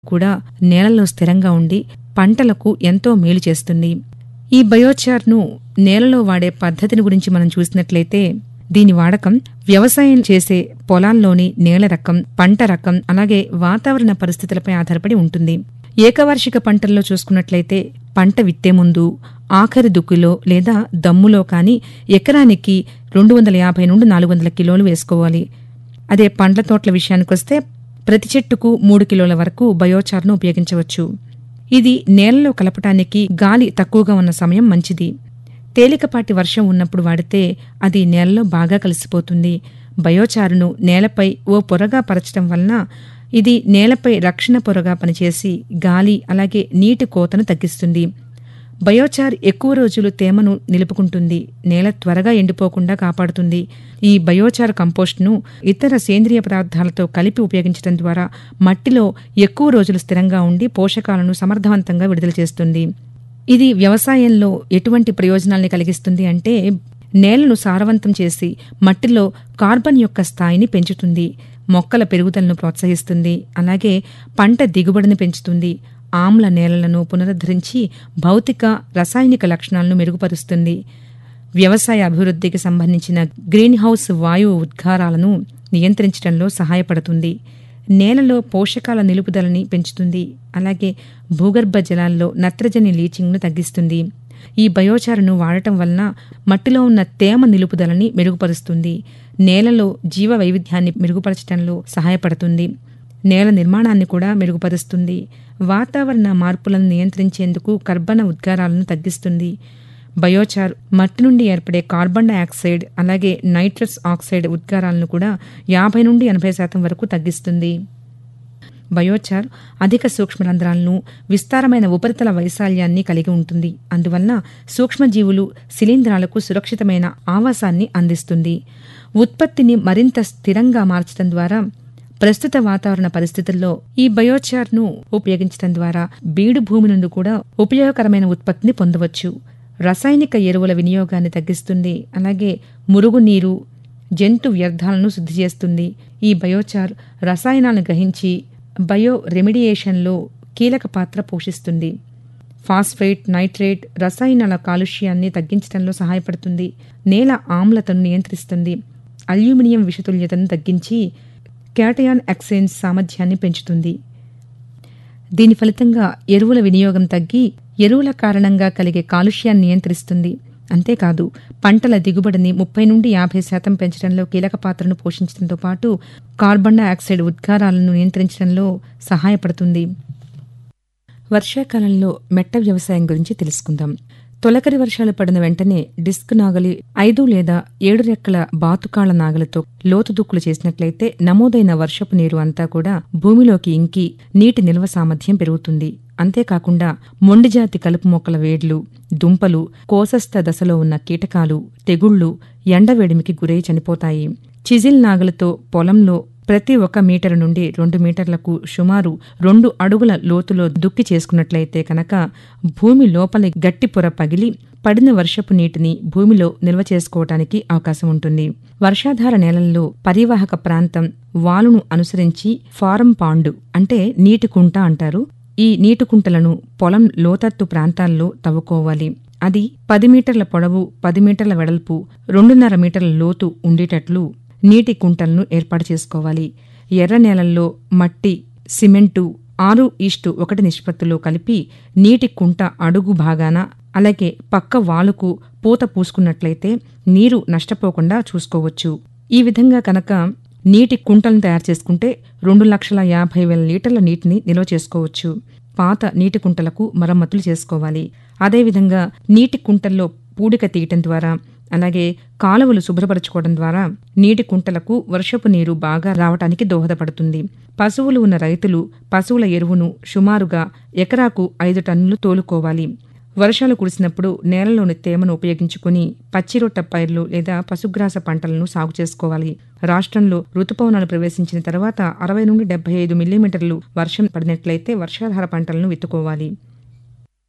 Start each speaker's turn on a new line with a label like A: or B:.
A: కూడా నేలలో స్థిరంగా ఉండి పంటలకు ఎంతో మేలు చేస్తుంది ఈ బయోచార్ను నేలలో వాడే పద్ధతిని గురించి మనం చూసినట్లయితే దీని వాడకం వ్యవసాయం చేసే పొలాల్లోని నేల రకం పంట రకం అలాగే వాతావరణ పరిస్థితులపై ఆధారపడి ఉంటుంది ఏకవార్షిక పంటల్లో చూసుకున్నట్లయితే పంట విత్తే ముందు ఆఖరి దుక్కులో లేదా దమ్ములో కానీ ఎకరానికి రెండు వందల యాభై నుండి నాలుగు వందల కిలోలు వేసుకోవాలి అదే పండ్ల తోటల విషయానికొస్తే ప్రతి చెట్టుకు మూడు కిలోల వరకు బయోచార్ను ఉపయోగించవచ్చు ఇది నేలలో కలపటానికి గాలి తక్కువగా ఉన్న సమయం మంచిది తేలికపాటి వర్షం ఉన్నప్పుడు వాడితే అది నేలలో బాగా కలిసిపోతుంది బయోచారును నేలపై ఓ పొరగా పరచడం వలన ఇది నేలపై రక్షణ పొరగా పనిచేసి గాలి అలాగే నీటి కోతను తగ్గిస్తుంది బయోచార్ ఎక్కువ రోజులు తేమను నిలుపుకుంటుంది నేల త్వరగా ఎండిపోకుండా కాపాడుతుంది ఈ బయోచార్ కంపోస్ట్ను ఇతర సేంద్రియ పదార్థాలతో కలిపి ఉపయోగించడం ద్వారా మట్టిలో ఎక్కువ రోజులు స్థిరంగా ఉండి పోషకాలను సమర్థవంతంగా విడుదల చేస్తుంది ఇది వ్యవసాయంలో ఎటువంటి ప్రయోజనాల్ని కలిగిస్తుంది అంటే నేలను సారవంతం చేసి మట్టిలో కార్బన్ యొక్క స్థాయిని పెంచుతుంది మొక్కల పెరుగుదలను ప్రోత్సహిస్తుంది అలాగే పంట దిగుబడిని పెంచుతుంది ఆమ్ల నేలలను పునరుద్ధరించి భౌతిక రసాయనిక లక్షణాలను మెరుగుపరుస్తుంది వ్యవసాయ అభివృద్ధికి సంబంధించిన గ్రీన్ హౌస్ వాయువు ఉద్గారాలను నియంత్రించడంలో సహాయపడుతుంది నేలలో పోషకాల నిలుపుదలని పెంచుతుంది అలాగే భూగర్భ జలాల్లో నత్రజని లీచింగ్ను తగ్గిస్తుంది ఈ బయోచారును వాడటం వలన మట్టిలో ఉన్న తేమ నిలుపుదలని మెరుగుపరుస్తుంది నేలలో జీవ వైవిధ్యాన్ని మెరుగుపరచడంలో సహాయపడుతుంది నేల నిర్మాణాన్ని కూడా మెరుగుపరుస్తుంది వాతావరణ మార్పులను నియంత్రించేందుకు కర్బన ఉద్గారాలను తగ్గిస్తుంది బయోచార్ మట్టి నుండి ఏర్పడే కార్బన్ డయాక్సైడ్ అలాగే నైట్రస్ ఆక్సైడ్ ఉద్గారాలను కూడా యాభై నుండి ఎనభై శాతం వరకు తగ్గిస్తుంది బయోచార్ అధిక సూక్ష్మరంధ్రాలను విస్తారమైన ఉపరితల వైశాల్యాన్ని కలిగి ఉంటుంది అందువలన సూక్ష్మజీవులు శిలీంధ్రాలకు సురక్షితమైన ఆవాసాన్ని అందిస్తుంది ఉత్పత్తిని మరింత స్థిరంగా మార్చడం ద్వారా ప్రస్తుత వాతావరణ పరిస్థితుల్లో ఈ బయోచార్ను ఉపయోగించడం ద్వారా బీడు భూమి నుండి కూడా ఉపయోగకరమైన ఉత్పత్తిని పొందవచ్చు రసాయనిక ఎరువుల వినియోగాన్ని తగ్గిస్తుంది అలాగే మురుగునీరు జంతు వ్యర్థాలను శుద్ధి చేస్తుంది ఈ బయోచార్ రసాయనాలను గ్రహించి బయో రెమిడియేషన్లో కీలక పాత్ర పోషిస్తుంది ఫాస్ఫేట్ నైట్రేట్ రసాయనాల కాలుష్యాన్ని తగ్గించడంలో సహాయపడుతుంది నేల ఆమ్లతను నియంత్రిస్తుంది అల్యూమినియం విషతుల్యతను తగ్గించి క్యాటయాన్ ఎక్సేంజ్ సామర్థ్యాన్ని పెంచుతుంది దీని ఫలితంగా ఎరువుల వినియోగం తగ్గి ఎరువుల కారణంగా కలిగే కాలుష్యాన్ని నియంత్రిస్తుంది అంతేకాదు పంటల దిగుబడిని ముప్పై నుండి యాభై శాతం పెంచడంలో కీలక పాత్రను పోషించడంతో పాటు కార్బన్ డయాక్సైడ్ ఉద్గారాలను నియంత్రించడంలో సహాయపడుతుంది వర్షాకాలంలో మెట్ట వ్యవసాయం గురించి తెలుసుకుందాం తొలకరి వర్షాలు పడిన వెంటనే డిస్క్ నాగలి ఐదు లేదా ఏడు రెక్కల బాతుకాళ్ల నాగలతో లోతు దుక్కులు చేసినట్లయితే నమోదైన వర్షపు నీరు అంతా కూడా భూమిలోకి ఇంకి నీటి నిల్వ సామర్థ్యం పెరుగుతుంది అంతేకాకుండా మొండిజాతి కలుపు మొక్కల వేడ్లు దుంపలు కోసస్థ దశలో ఉన్న కీటకాలు తెగుళ్లు ఎండవేడిమికి గురై చనిపోతాయి చిజిల్ నాగలతో పొలంలో ప్రతి ఒక్క మీటరు నుండి రెండు మీటర్లకు సుమారు రెండు అడుగుల లోతులో దుక్కి చేసుకున్నట్లయితే కనుక భూమి లోపలి గట్టి పొర పగిలి పడిన వర్షపు నీటిని భూమిలో నిల్వ చేసుకోవటానికి అవకాశం ఉంటుంది వర్షాధార నేలల్లో పరివాహక ప్రాంతం వాలును అనుసరించి ఫారం పాండు అంటే నీటి కుంట అంటారు ఈ నీటి కుంటలను పొలం లోతత్తు ప్రాంతాల్లో తవ్వుకోవాలి అది పది మీటర్ల పొడవు పది మీటర్ల వెడల్పు రెండున్నర మీటర్ల లోతు ఉండేటట్లు నీటి కుంటలను ఏర్పాటు చేసుకోవాలి ఎర్ర నేలల్లో మట్టి సిమెంటు ఆరు ఈస్టు ఒకటి నిష్పత్తిలో కలిపి నీటి కుంట అడుగు భాగాన అలాగే పక్క వాలుకు పూత పూసుకున్నట్లయితే నీరు నష్టపోకుండా చూసుకోవచ్చు ఈ విధంగా కనుక నీటి కుంటలను తయారు చేసుకుంటే రెండు లక్షల యాభై వేల లీటర్ల నీటిని నిల్వ చేసుకోవచ్చు పాత నీటి కుంటలకు మరమ్మతులు చేసుకోవాలి అదేవిధంగా నీటి కుంటల్లో పూడిక తీయటం ద్వారా అలాగే కాలువలు శుభ్రపరచుకోవడం ద్వారా నీటి కుంటలకు వర్షపు నీరు బాగా రావటానికి దోహదపడుతుంది పశువులు ఉన్న రైతులు పశువుల ఎరువును సుమారుగా ఎకరాకు ఐదు టన్నులు తోలుకోవాలి వర్షాలు కురిసినప్పుడు నేలలోని తేమను ఉపయోగించుకుని పచ్చిరొట్ట పైర్లు లేదా పశుగ్రాస పంటలను సాగు చేసుకోవాలి రాష్ట్రంలో రుతుపవనాలు ప్రవేశించిన తర్వాత అరవై నుండి డెబ్బై ఐదు మిల్లీమీటర్లు వర్షం పడినట్లయితే వర్షాధార పంటలను విత్తుకోవాలి